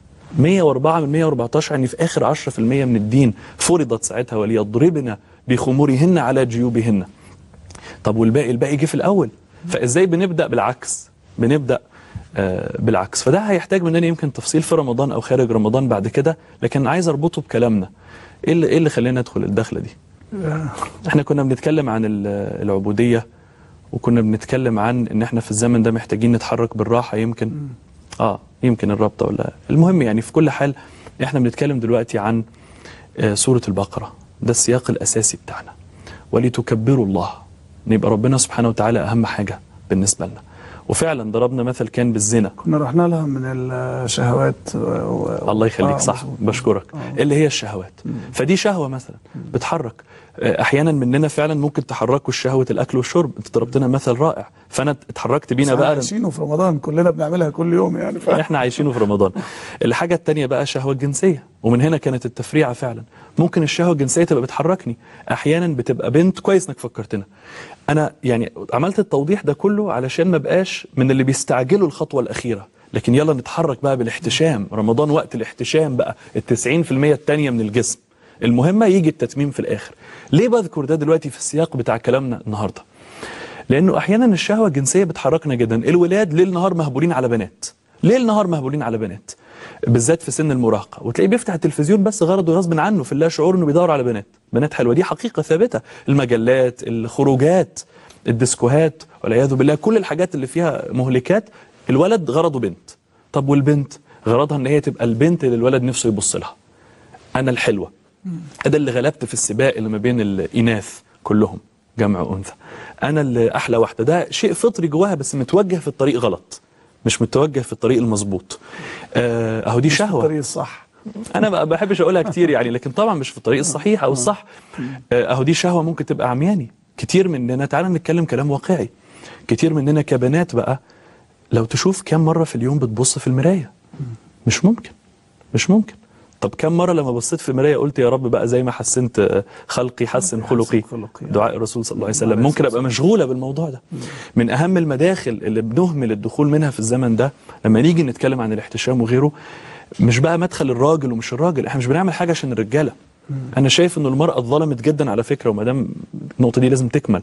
104 من 114 يعني في اخر 10% من الدين فرضت ساعتها وليضربن بخمورهن على جيوبهن طب والباقي الباقي جه في الاول فازاي بنبدا بالعكس بنبدا آه، بالعكس فده هيحتاج مننا يمكن تفصيل في رمضان او خارج رمضان بعد كده لكن عايز اربطه بكلامنا ايه اللي ايه اللي خلينا ندخل الدخله دي احنا كنا بنتكلم عن ال- العبودية وكنا بنتكلم عن ان احنا في الزمن ده محتاجين نتحرك بالراحة يمكن اه يمكن الرابطة ولا المهم يعني في كل حال احنا بنتكلم دلوقتي عن آه، سورة البقرة ده السياق الأساسي بتاعنا ولتكبروا الله يبقى ربنا سبحانه وتعالى أهم حاجة بالنسبة لنا وفعلا ضربنا مثل كان بالزنا كنا رحنا لها من الشهوات و... و... الله يخليك آه، صح مظبوط. بشكرك اللي هي الشهوات فدي شهوة مثلا بتحرك آه، احيانا مننا فعلا ممكن تحركوا شهوة الاكل والشرب انت ضربتنا مثل رائع فانا اتحركت بينا بس بقى عايشينه في رمضان كلنا بنعملها كل يوم يعني ف... احنا عايشينه في رمضان الحاجة التانية بقى الشهوة الجنسية ومن هنا كانت التفريعة فعلا ممكن الشهوة الجنسية تبقى بتحركني احيانا بتبقى بنت كويس انك فكرتنا انا يعني عملت التوضيح ده كله علشان ما بقاش من اللي بيستعجلوا الخطوة الأخيرة لكن يلا نتحرك بقى بالاحتشام رمضان وقت الاحتشام بقى التسعين في المية التانية من الجسم المهمة يجي التتميم في الآخر ليه بذكر ده دلوقتي في السياق بتاع كلامنا النهاردة لانه احيانا الشهوه الجنسيه بتحركنا جدا الولاد ليل نهار مهبولين على بنات ليل نهار مهبولين على بنات بالذات في سن المراهقه وتلاقيه بيفتح التلفزيون بس غرضه غصب عنه في اللا شعور انه بيدور على بنات بنات حلوه دي حقيقه ثابته المجلات الخروجات الديسكوهات والعياذ بالله كل الحاجات اللي فيها مهلكات الولد غرضه بنت طب والبنت غرضها ان هي تبقى البنت اللي الولد نفسه يبص لها انا الحلوه ده اللي غلبت في السباق اللي ما بين الاناث كلهم جمع انثى انا اللي احلى واحده ده شيء فطري جواها بس متوجه في الطريق غلط مش متوجه في الطريق المظبوط آه، اهو دي شهوه الطريق الصح انا ما بحبش اقولها كتير يعني لكن طبعا مش في الطريق الصحيح او الصح آه، اهو دي شهوه ممكن تبقى عمياني كتير مننا تعالى نتكلم كلام واقعي كتير مننا كبنات بقى لو تشوف كم مره في اليوم بتبص في المرايه مش ممكن مش ممكن طب كم مرة لما بصيت في المراية قلت يا رب بقى زي ما حسنت آه، خلقي حسن خلقي خلقي. دعاء الرسول صلى الله عليه وسلم ممكن ابقى مشغولة بالموضوع ده من اهم المداخل اللي بنهمل الدخول منها في الزمن ده لما نيجي نتكلم عن الاحتشام وغيره مش بقى مدخل الراجل ومش الراجل احنا مش بنعمل حاجة عشان الرجالة انا شايف انه المرأة اتظلمت جدا على فكرة وما دام النقطة دي لازم تكمل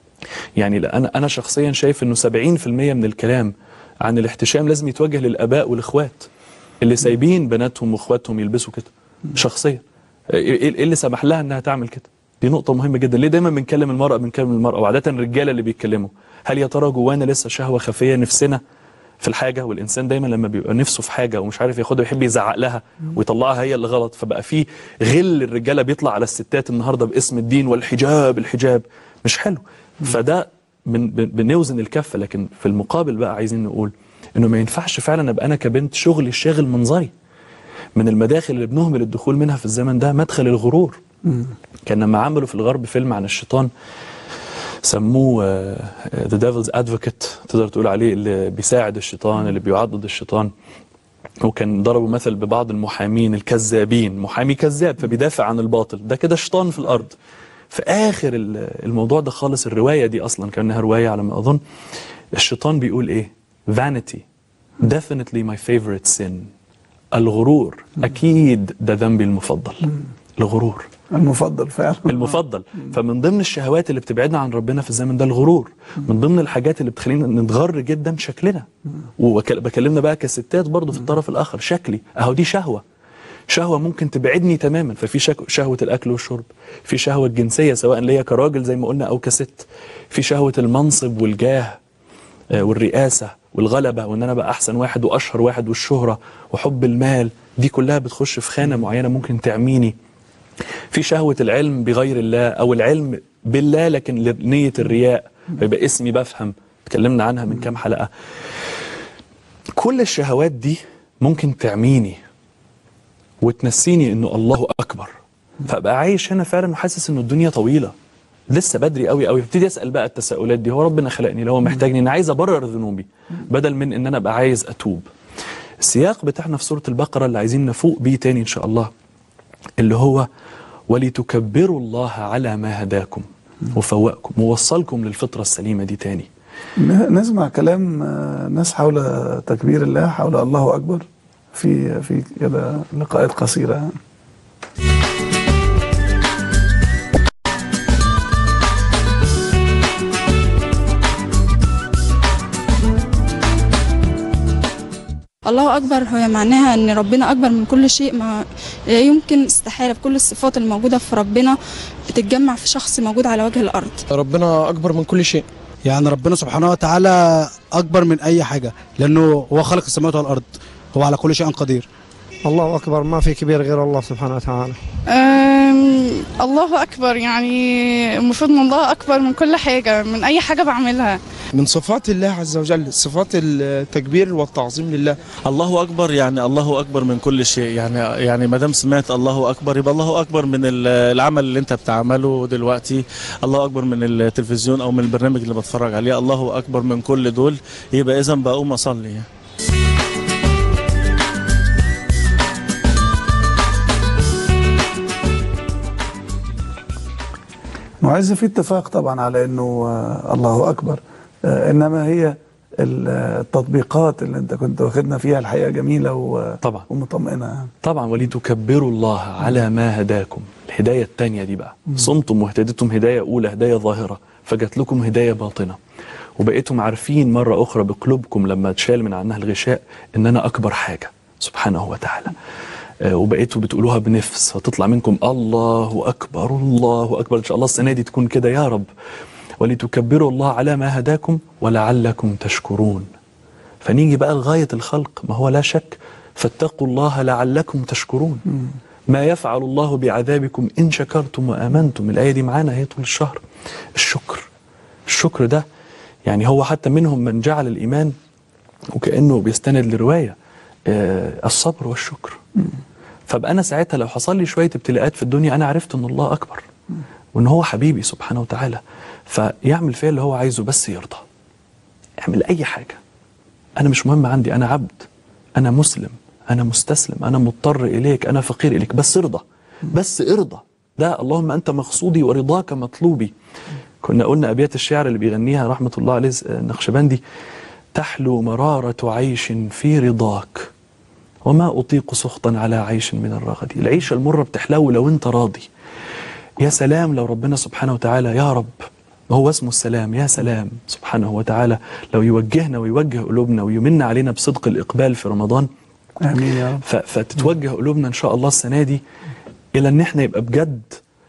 يعني لا انا انا شخصيا شايف انه 70% من الكلام عن الاحتشام لازم يتوجه للاباء والاخوات اللي سايبين بناتهم واخواتهم يلبسوا كده شخصيا ايه إيه اللي سمح لها انها تعمل كده دي نقطة مهمة جدا ليه دايما بنكلم المرأة بنكلم المرأة وعادة الرجالة اللي بيتكلموا هل يا ترى جوانا لسه شهوة خفية نفسنا في الحاجة والإنسان دايما لما بيبقى نفسه في حاجة ومش عارف ياخدها يحب يزعق لها ويطلعها هي اللي غلط فبقى في غل الرجالة بيطلع على الستات النهاردة باسم الدين والحجاب الحجاب مش حلو فده بن بن- بنوزن الكفة لكن في المقابل بقى عايزين نقول انه ما ينفعش فعلا ابقى انا كبنت شغلي الشاغل منظري من المداخل اللي بنهمل الدخول منها في الزمن ده مدخل الغرور كان لما عملوا في الغرب فيلم عن الشيطان سموه ذا ديفلز ادفوكيت تقدر تقول عليه اللي بيساعد الشيطان اللي بيعضد الشيطان وكان ضربوا مثل ببعض المحامين الكذابين محامي كذاب فبيدافع عن الباطل ده كده شيطان في الارض في اخر ال- الموضوع ده خالص الروايه دي اصلا كانها روايه على ما اظن الشيطان بيقول ايه vanity definitely my favorite sin الغرور اكيد ده ذنبي المفضل الغرور المفضل فعلا المفضل فمن ضمن الشهوات اللي بتبعدنا عن ربنا في الزمن ده الغرور من ضمن الحاجات اللي بتخلينا نتغر جدا شكلنا وبكلمنا بقى كستات برضو في الطرف الاخر شكلي اهو دي شهوه شهوه ممكن تبعدني تماما ففي شك- شهوه الاكل والشرب في شهوه الجنسيه سواء ليا كراجل زي ما قلنا او كست في شهوه المنصب والجاه آه، والرئاسه والغلبه وان انا بقى احسن واحد واشهر واحد والشهره وحب المال دي كلها بتخش في خانه معينه ممكن تعميني في شهوة العلم بغير الله أو العلم بالله لكن لنية الرياء فيبقى اسمي بفهم اتكلمنا عنها من كام حلقة كل الشهوات دي ممكن تعميني وتنسيني انه الله اكبر فابقى عايش هنا فعلا وحاسس انه الدنيا طويله لسه بدري قوي قوي ابتدي اسال بقى التساؤلات دي هو ربنا خلقني لو هو محتاجني انا عايز ابرر ذنوبي بدل من ان انا ابقى عايز اتوب السياق بتاعنا في سوره البقره اللي عايزين نفوق بيه تاني ان شاء الله اللي هو ولتكبروا الله على ما هداكم وفوقكم ووصلكم للفطره السليمه دي تاني ن- نسمع كلام آه، ناس حول تكبير الله حول الله أكبر في في كده لقاءات قصيرة الله أكبر هو معناها أن ربنا أكبر من كل شيء ما يمكن استحالة بكل الصفات الموجودة في ربنا بتتجمع في شخص موجود على وجه الأرض ربنا اكبر من كل شيء يعني ربنا سبحانه وتعالى اكبر من اي حاجه لانه هو خلق السماوات والارض هو على كل شيء قدير الله اكبر ما في كبير غير الله سبحانه وتعالى أم، الله أكبر يعني المفروض ان الله أكبر من كل حاجة من أي حاجة بعملها من صفات الله عز وجل صفات التكبير والتعظيم لله الله اكبر يعني الله اكبر من كل شيء يعني يعني ما دام سمعت الله اكبر يبقى الله اكبر من ال- العمل اللي انت بتعمله دلوقتي الله اكبر من التلفزيون او من البرنامج اللي بتفرج عليه الله اكبر من كل دول يبقى اذا بقوم اصلي يعني. معز في اتفاق طبعا على انه آه، الله اكبر آه، انما هي ال- آه، التطبيقات اللي انت كنت واخدنا فيها الحقيقه جميله و- طبعا ومطمئنه طبعا ولتكبروا الله على ما هداكم الهداية التانية دي بقى صمتم واهتديتم هداية أولى هداية ظاهرة فجت لكم هداية باطنة وبقيتم عارفين مرة أخرى بقلوبكم لما تشال من عنها الغشاء إن أنا أكبر حاجة سبحانه وتعالى آه، وبقيتوا بتقولوها بنفس فتطلع منكم الله أكبر الله أكبر إن شاء الله السنة دي تكون كده يا رب ولتكبروا الله على ما هداكم ولعلكم تشكرون فنيجي بقى لغاية الخلق ما هو لا شك فاتقوا الله لعلكم تشكرون ما يفعل الله بعذابكم إن شكرتم وآمنتم الآية دي معانا هي طول الشهر الشكر الشكر ده يعني هو حتى منهم من جعل الإيمان وكأنه بيستند لرواية آه، الصبر والشكر فبقى أنا ساعتها لو حصل لي شوية ابتلاءات في الدنيا أنا عرفت أن الله أكبر وأن هو حبيبي سبحانه وتعالى فيعمل فيا اللي هو عايزه بس يرضى اعمل أي حاجة أنا مش مهم عندي أنا عبد أنا مسلم أنا مستسلم أنا مضطر إليك أنا فقير إليك بس ارضى بس ارضى ده اللهم أنت مقصودي ورضاك مطلوبي كنا قلنا أبيات الشعر اللي بيغنيها رحمة الله عليه النقشبندي تحلو مرارة عيش في رضاك وما أطيق سخطا على عيش من الرغد العيشة المرة بتحلو لو أنت راضي يا سلام لو ربنا سبحانه وتعالى يا رب هو اسمه السلام يا سلام سبحانه وتعالى لو يوجهنا ويوجه قلوبنا ويمن علينا بصدق الإقبال في رمضان امين يا رب ف- فتتوجه قلوبنا ان شاء الله السنه دي الى ان احنا يبقى بجد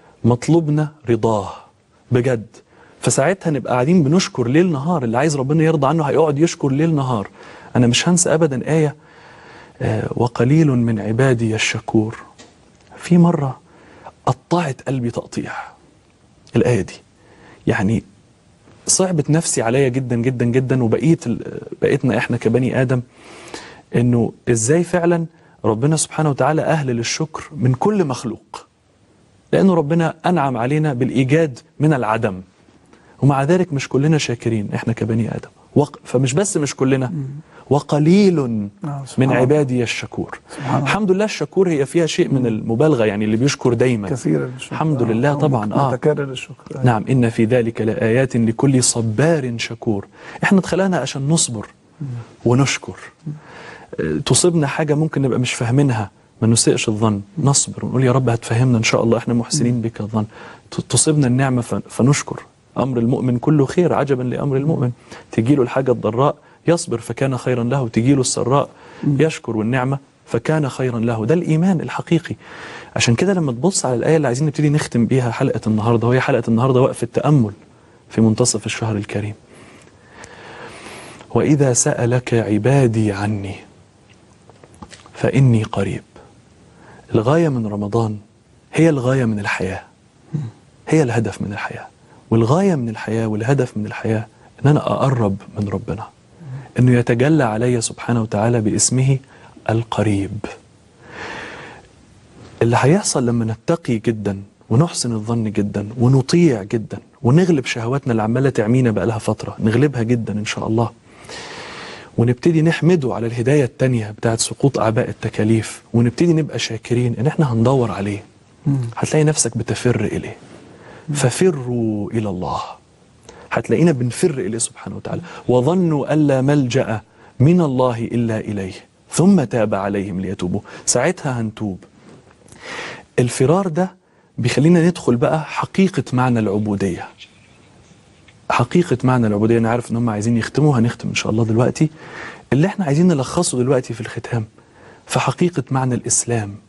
مطلوبنا رضاه بجد فساعتها نبقى قاعدين بنشكر ليل نهار اللي عايز ربنا يرضى عنه هيقعد يشكر ليل نهار انا مش هنسى ابدا ايه آه، وقليل من عبادي الشكور في مره قطعت قلبي تقطيع الايه دي يعني صعبت نفسي عليا جدا جدا جدا وبقيت ال- بقيتنا احنا كبني ادم انه ازاي فعلا ربنا سبحانه وتعالى اهل للشكر من كل مخلوق لانه ربنا انعم علينا بالايجاد من العدم ومع ذلك مش كلنا شاكرين احنا كبني ادم وق... فمش بس مش كلنا وقليل آه، سبحان من الله. عبادي الشكور سبحان الله. الحمد لله الشكور هي فيها شيء من المبالغه يعني اللي بيشكر دايما كثير الشكر الحمد آه، لله آه، طبعا اه متكرر الشكر نعم إن في ذلك لآيات لكل صبار شكور إحنا اتخلقنا عشان نصبر ونشكر آه، تصيبنا حاجة ممكن نبقى مش فاهمينها ما نسيئش الظن نصبر ونقول يا رب هتفهمنا إن شاء الله إحنا محسنين بك الظن ت- تصيبنا النعمة ف- فنشكر أمر المؤمن كله خير عجبا لأمر المؤمن تجيله الحاجة الضراء يصبر فكان خيرا له تجيله السراء يشكر والنعمة فكان خيرا له ده الإيمان الحقيقي عشان كده لما تبص على الآية اللي عايزين نبتدي نختم بيها حلقة النهاردة وهي حلقة النهاردة وقف التأمل في منتصف الشهر الكريم وإذا سألك عبادي عني فإني قريب الغاية من رمضان هي الغاية من الحياة هي الهدف من الحياة والغاية من الحياة والهدف من الحياة أن أنا أقرب من ربنا أنه يتجلى علي سبحانه وتعالى باسمه القريب اللي هيحصل لما نتقي جدا ونحسن الظن جدا ونطيع جدا ونغلب شهواتنا اللي عماله تعمينا بقالها فتره نغلبها جدا ان شاء الله ونبتدي نحمده على الهدايه التانيه بتاعت سقوط اعباء التكاليف ونبتدي نبقى شاكرين ان احنا هندور عليه هتلاقي نفسك بتفر اليه ففروا الى الله هتلاقينا بنفر اليه سبحانه وتعالى وظنوا الا ملجا من الله الا اليه ثم تاب عليهم ليتوبوا ساعتها هنتوب الفرار ده بيخلينا ندخل بقى حقيقة معنى العبودية حقيقة معنى العبودية أنا عارف إن هم عايزين يختموا هنختم إن شاء الله دلوقتي اللي إحنا عايزين نلخصه دلوقتي في الختام في حقيقة معنى الإسلام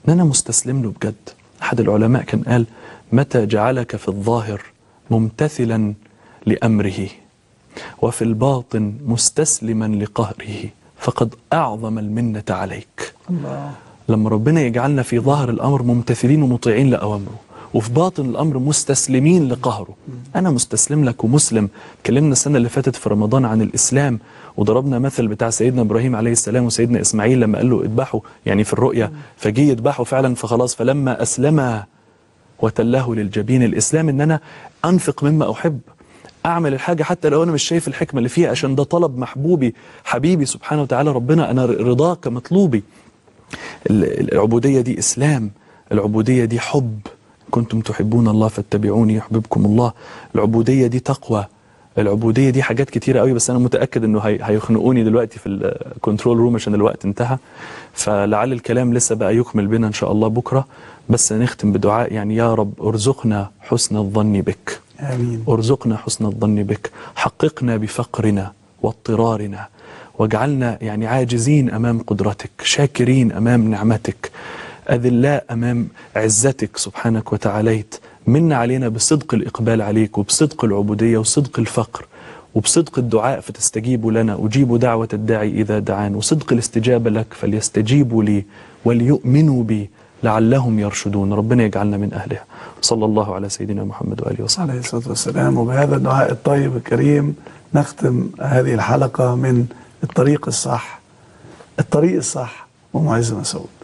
ان انا مستسلم له بجد احد العلماء كان قال متى جعلك في الظاهر ممتثلا لامره وفي الباطن مستسلما لقهره فقد اعظم المنه عليك الله لما ربنا يجعلنا في ظاهر الامر ممتثلين ومطيعين لاوامره وفي باطن الامر مستسلمين لقهره انا مستسلم لك ومسلم اتكلمنا السنه اللي فاتت في رمضان عن الاسلام وضربنا مثل بتاع سيدنا ابراهيم عليه السلام وسيدنا اسماعيل لما قال له اذبحوا يعني في الرؤيا فجي يذبحوا فعلا فخلاص فلما اسلما وتله للجبين الاسلام ان انا انفق مما احب اعمل الحاجه حتى لو انا مش شايف الحكمه اللي فيها عشان ده طلب محبوبي حبيبي سبحانه وتعالى ربنا انا رضاك مطلوبي ال- العبوديه دي اسلام العبوديه دي حب كنتم تحبون الله فاتبعوني يحببكم الله العبوديه دي تقوى العبوديه دي حاجات كتيره قوي بس انا متاكد انه هي- هيخنقوني دلوقتي في الكنترول روم عشان الوقت انتهى فلعل الكلام لسه بقى يكمل بنا ان شاء الله بكره بس نختم بدعاء يعني يا رب ارزقنا حسن الظن بك امين ارزقنا حسن الظن بك حققنا بفقرنا واضطرارنا واجعلنا يعني عاجزين امام قدرتك شاكرين امام نعمتك اذلاء امام عزتك سبحانك وتعاليت من علينا بصدق الاقبال عليك وبصدق العبوديه وصدق الفقر وبصدق الدعاء فتستجيب لنا أجيب دعوة الداعي إذا دعان وصدق الاستجابة لك فليستجيبوا لي وليؤمنوا بي لعلهم يرشدون ربنا يجعلنا من أهلها صلى الله على سيدنا محمد وآله وصحبه عليه الصلاة والسلام وبهذا الدعاء الطيب الكريم نختم هذه الحلقة من الطريق الصح الطريق الصح ومعز مسعود